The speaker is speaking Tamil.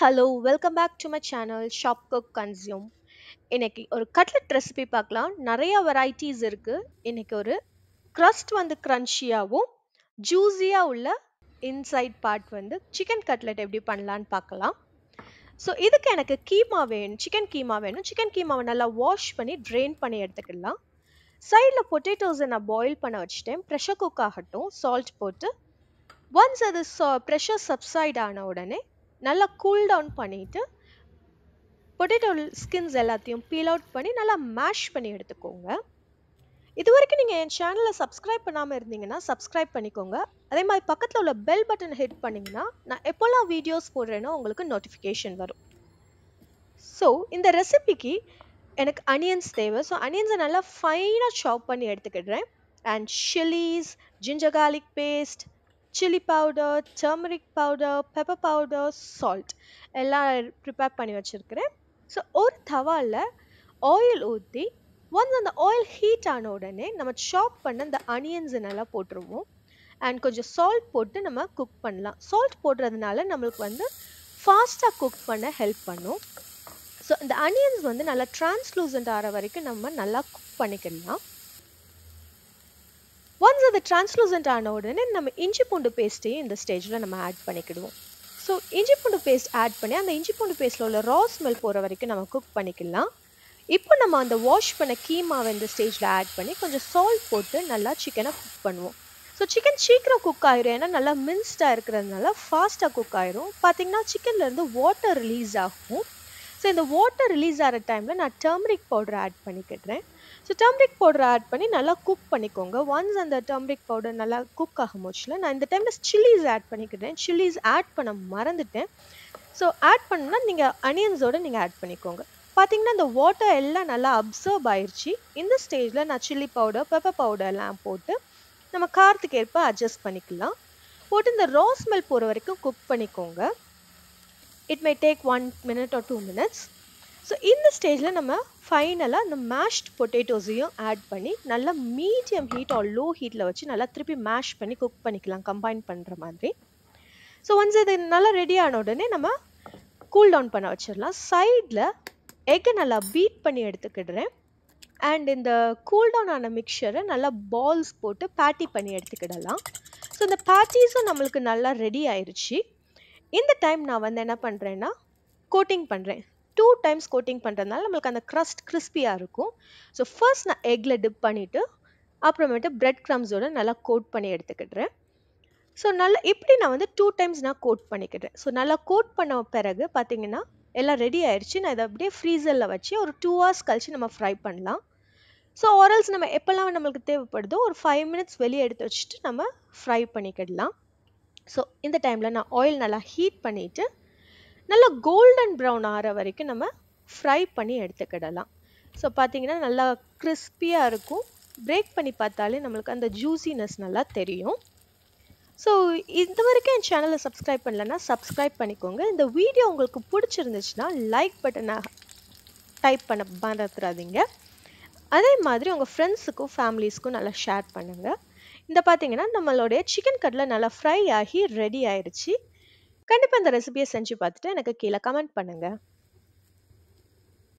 hello welcome back to my channel shop cook consume இன்னைக்கு ஒரு கட்லெட் ரெசிபி பார்க்கலாம் நிறைய வெரைட்டிஸ் இருக்கு இன்னைக்கு ஒரு crust வந்து க்ரன்ச்சியாகவும் ஜூஸியாக உள்ள இன்சைட் பார்ட் வந்து சிக்கன் கட்லெட் எப்படி பண்ணலான்னு பார்க்கலாம் ஸோ இதுக்கு எனக்கு கீமா வேணும் சிக்கன் கீமா வேணும் சிக்கன் கீமாவை நல்லா வாஷ் பண்ணி ட்ரெயின் பண்ணி எடுத்துக்கலாம் சைடில் பொட்டேட்டோஸை நான் பாயில் பண்ண வச்சுட்டேன் ப்ரெஷர் குக் ஆகட்டும் சால்ட் போட்டு ஒன்ஸ் அது ப்ரெஷர் சப்சைட் ஆன உடனே நல்லா கூல் டவுன் பண்ணிட்டு பொட்டேட்டோ ஸ்கின்ஸ் எல்லாத்தையும் பீல் அவுட் பண்ணி நல்லா மேஷ் பண்ணி எடுத்துக்கோங்க இது வரைக்கும் நீங்கள் என் சேனலை சப்ஸ்கிரைப் பண்ணாமல் இருந்தீங்கன்னா சப்ஸ்கிரைப் பண்ணிக்கோங்க அதே மாதிரி பக்கத்தில் உள்ள பெல் பட்டன் ஹிட் பண்ணிங்கன்னா நான் எப்போல்லாம் வீடியோஸ் போடுறேனோ உங்களுக்கு நோட்டிஃபிகேஷன் வரும் ஸோ இந்த ரெசிபிக்கு எனக்கு அனியன்ஸ் தேவை ஸோ அனியன்ஸை நல்லா ஃபைனாக சாப் பண்ணி எடுத்துக்கிடுறேன் and chillies ginger garlic paste chilli powder turmeric powder pepper powder salt எல்லாம் ப்ரிப்பேர் பண்ணி வச்சுருக்கிறேன் ஸோ ஒரு தவாவில் ஆயில் ஊற்றி ஒன்ஸ் அந்த ஆயில் ஹீட் ஆன உடனே நம்ம சாப் பண்ண அந்த அனியன்ஸை நல்லா போட்டுருவோம் அண்ட் கொஞ்சம் சால்ட் போட்டு நம்ம குக் பண்ணலாம் சால்ட் போடுறதுனால நம்மளுக்கு வந்து ஃபாஸ்ட்டாக குக் பண்ண ஹெல்ப் பண்ணும் ஸோ இந்த அனியன்ஸ் வந்து நல்லா டிரான்ஸ்லூசன்ட் ஆகிற வரைக்கும் நம்ம நல்லா குக் பண்ணிக்கலாம் ஒன்ஸ் அது டிரான்ஸ்லூசன்ட் ஆன உடனே நம்ம இஞ்சி பூண்டு பேஸ்ட்டையும் இந்த ஸ்டேஜில் நம்ம ஆட் பண்ணிக்கிடுவோம் ஸோ இஞ்சி பூண்டு பேஸ்ட் ஆட் பண்ணி அந்த இஞ்சி பூண்டு பேஸ்ட்டில் உள்ள ரா ஸ்மெல் போகிற வரைக்கும் நம்ம குக் பண்ணிக்கலாம் இப்போ நம்ம அந்த வாஷ் பண்ண கீமாவை இந்த ஸ்டேஜில் ஆட் பண்ணி கொஞ்சம் சால்ட் போட்டு நல்லா சிக்கனை குக் பண்ணுவோம் ஸோ சிக்கன் சீக்கிரம் குக் ஆயிரும் ஏன்னா நல்லா மின்ஸ்டாக இருக்கிறதுனால ஃபாஸ்ட்டாக குக் ஆயிரும் பார்த்தீங்கன்னா சிக்கன்லேருந்து வாட்டர் ரிலீஸ் ஆகும் ஸோ இந்த வாட்டர் ரிலீஸ் ஆகிற டைமில் நான் டர்மரிக் பவுடர் ஆட் பண்ணிக்கிடுறேன் ஸோ டர்மரிக் பவுடர் ஆட் பண்ணி நல்லா குக் பண்ணிக்கோங்க ஒன்ஸ் அந்த டர்மரிக் பவுடர் நல்லா குக் ஆகும் போச்சுல நான் இந்த டைமில் சில்லிஸ் ஆட் பண்ணிக்கிட்டேன் சில்லிஸ் ஆட் பண்ண மறந்துட்டேன் ஸோ ஆட் பண்ணால் நீங்கள் அனியன்ஸோடு நீங்கள் ஆட் பண்ணிக்கோங்க பார்த்தீங்கன்னா இந்த வாட்டர் எல்லாம் நல்லா அப்சர்வ் ஆயிடுச்சு இந்த ஸ்டேஜில் நான் சில்லி பவுடர் பெப்பர் பவுடர் எல்லாம் போட்டு நம்ம காரத்துக்கு ஏற்ப அட்ஜஸ்ட் பண்ணிக்கலாம் போட்டு இந்த ரா ஸ்மெல் போகிற வரைக்கும் குக் பண்ணிக்கோங்க it may take one minute or two minutes so இந்த ஸ்டேஜில் நம்ம ஃபைனலாக இந்த மேஷ்ட் பொட்டேட்டோஸையும் ஆட் பண்ணி நல்லா மீடியம் ஹீட் ஆர் லோ ஹீட்டில் வச்சு நல்லா திருப்பி மேஷ் பண்ணி குக் பண்ணிக்கலாம் கம்பைன் பண்ணுற மாதிரி ஸோ ஒன்ஸ் இது நல்லா ரெடி ஆன உடனே நம்ம கூல் டவுன் பண்ண வச்சிடலாம் சைடில் எக்கை நல்லா பீட் பண்ணி எடுத்துக்கிடுறேன் அண்ட் இந்த கூல் டவுன் ஆன மிக்சரை நல்லா பால்ஸ் போட்டு பேட்டி பண்ணி எடுத்துக்கிடலாம் ஸோ இந்த பேட்டிஸும் நம்மளுக்கு நல்லா ரெடி ஆயிடுச்சு இந்த டைம் நான் வந்து என்ன பண்ணுறேன்னா கோட்டிங் பண்ணுறேன் டூ டைம்ஸ் கோட்டிங் பண்ணுறதுனால நம்மளுக்கு அந்த க்ரஸ்ட் கிறிஸ்பியாக இருக்கும் ஸோ ஃபர்ஸ்ட் நான் எக்கில் டிப் பண்ணிவிட்டு அப்புறமேட்டு பிரெட் க்ரம்ஸோட நல்லா கோட் பண்ணி எடுத்துக்கிடுறேன் ஸோ நல்லா இப்படி நான் வந்து டூ டைம்ஸ் நான் கோட் பண்ணிக்கிட்டேன் ஸோ நல்லா கோட் பண்ண பிறகு பார்த்தீங்கன்னா எல்லாம் ரெடி ஆயிடுச்சு நான் இதை அப்படியே ஃப்ரீசரில் வச்சு ஒரு டூ ஹவர்ஸ் கழிச்சு நம்ம ஃப்ரை பண்ணலாம் ஸோ ஆரல்ஸ் நம்ம எப்போல்லாம் நம்மளுக்கு தேவைப்படுதோ ஒரு ஃபைவ் மினிட்ஸ் வெளியே எடுத்து வச்சுட்டு நம்ம ஃப்ரை பண்ணிக்கிடலாம் ஸோ இந்த டைமில் நான் ஆயில் நல்லா ஹீட் பண்ணிவிட்டு நல்லா கோல்டன் ப்ரௌன் ஆகிற வரைக்கும் நம்ம ஃப்ரை பண்ணி எடுத்துக்கிடலாம் ஸோ பார்த்தீங்கன்னா நல்லா கிறிஸ்பியாக இருக்கும் பிரேக் பண்ணி பார்த்தாலே நம்மளுக்கு அந்த ஜூசினஸ் நல்லா தெரியும் ஸோ இது வரைக்கும் என் சேனலை சப்ஸ்கிரைப் பண்ணலன்னா சப்ஸ்கிரைப் பண்ணிக்கோங்க இந்த வீடியோ உங்களுக்கு பிடிச்சிருந்துச்சுன்னா லைக் பட்டனை டைப் பண்ண மறந்துடாதீங்க அதே மாதிரி உங்கள் ஃப்ரெண்ட்ஸுக்கும் ஃபேமிலிஸ்க்கும் நல்லா ஷேர் பண்ணுங்கள் இந்த பார்த்தீங்கன்னா நம்மளுடைய சிக்கன் கட்ல நல்லா ஃப்ரை ஆகி ரெடி ஆயிடுச்சு கண்டிப்பாக இந்த ரெசிபியை செஞ்சு பார்த்துட்டு எனக்கு கீழே கமெண்ட் பண்ணுங்கள்